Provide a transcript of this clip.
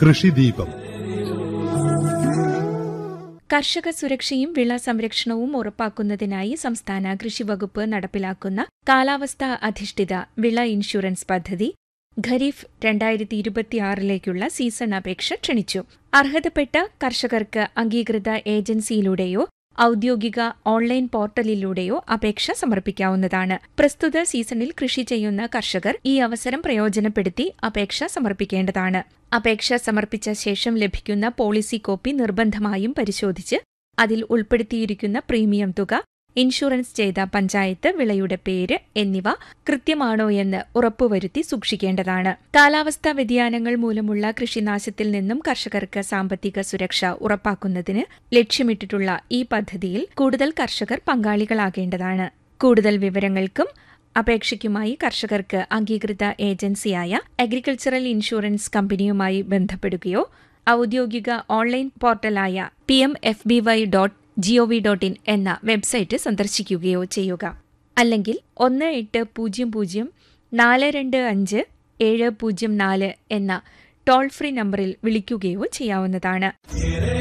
കൃഷിദീപം കർഷക സുരക്ഷയും വിള സംരക്ഷണവും ഉറപ്പാക്കുന്നതിനായി സംസ്ഥാന കൃഷിവകുപ്പ് നടപ്പിലാക്കുന്ന കാലാവസ്ഥാ അധിഷ്ഠിത വിള ഇൻഷുറൻസ് പദ്ധതി ഖരീഫ് രണ്ടായിരത്തി ഇരുപത്തിയാറിലേക്കുള്ള സീസൺ അപേക്ഷ ക്ഷണിച്ചു അർഹതപ്പെട്ട കർഷകർക്ക് അംഗീകൃത ഏജൻസിയിലൂടെയോ ഔദ്യോഗിക ഓൺലൈൻ പോർട്ടലിലൂടെയോ അപേക്ഷ സമർപ്പിക്കാവുന്നതാണ് പ്രസ്തുത സീസണിൽ കൃഷി ചെയ്യുന്ന കർഷകർ ഈ അവസരം പ്രയോജനപ്പെടുത്തി അപേക്ഷ സമർപ്പിക്കേണ്ടതാണ് അപേക്ഷ സമർപ്പിച്ച ശേഷം ലഭിക്കുന്ന പോളിസി കോപ്പി നിർബന്ധമായും പരിശോധിച്ച് അതിൽ ഉൾപ്പെടുത്തിയിരിക്കുന്ന പ്രീമിയം തുക ഇൻഷുറൻസ് ചെയ്ത പഞ്ചായത്ത് വിളയുടെ പേര് എന്നിവ കൃത്യമാണോ എന്ന് ഉറപ്പുവരുത്തി സൂക്ഷിക്കേണ്ടതാണ് കാലാവസ്ഥാ വ്യതിയാനങ്ങൾ മൂലമുള്ള കൃഷിനാശത്തിൽ നിന്നും കർഷകർക്ക് സാമ്പത്തിക സുരക്ഷ ഉറപ്പാക്കുന്നതിന് ലക്ഷ്യമിട്ടിട്ടുള്ള ഈ പദ്ധതിയിൽ കൂടുതൽ കർഷകർ പങ്കാളികളാകേണ്ടതാണ് കൂടുതൽ വിവരങ്ങൾക്കും അപേക്ഷയ്ക്കുമായി കർഷകർക്ക് അംഗീകൃത ഏജൻസിയായ അഗ്രികൾച്ചറൽ ഇൻഷുറൻസ് കമ്പനിയുമായി ബന്ധപ്പെടുകയോ ഔദ്യോഗിക ഓൺലൈൻ പോർട്ടലായ P M F B Y dot gov dot in എന്ന വെബ്സൈറ്റ് സന്ദർശിക്കുകയോ ചെയ്യുക അല്ലെങ്കിൽ ഒന്ന് എട്ട് പൂജ്യം പൂജ്യം നാല് രണ്ട് അഞ്ച് ഏഴ് പൂജ്യം നാല് എന്ന ടോൾ ഫ്രീ നമ്പറിൽ വിളിക്കുകയോ ചെയ്യാവുന്നതാണ്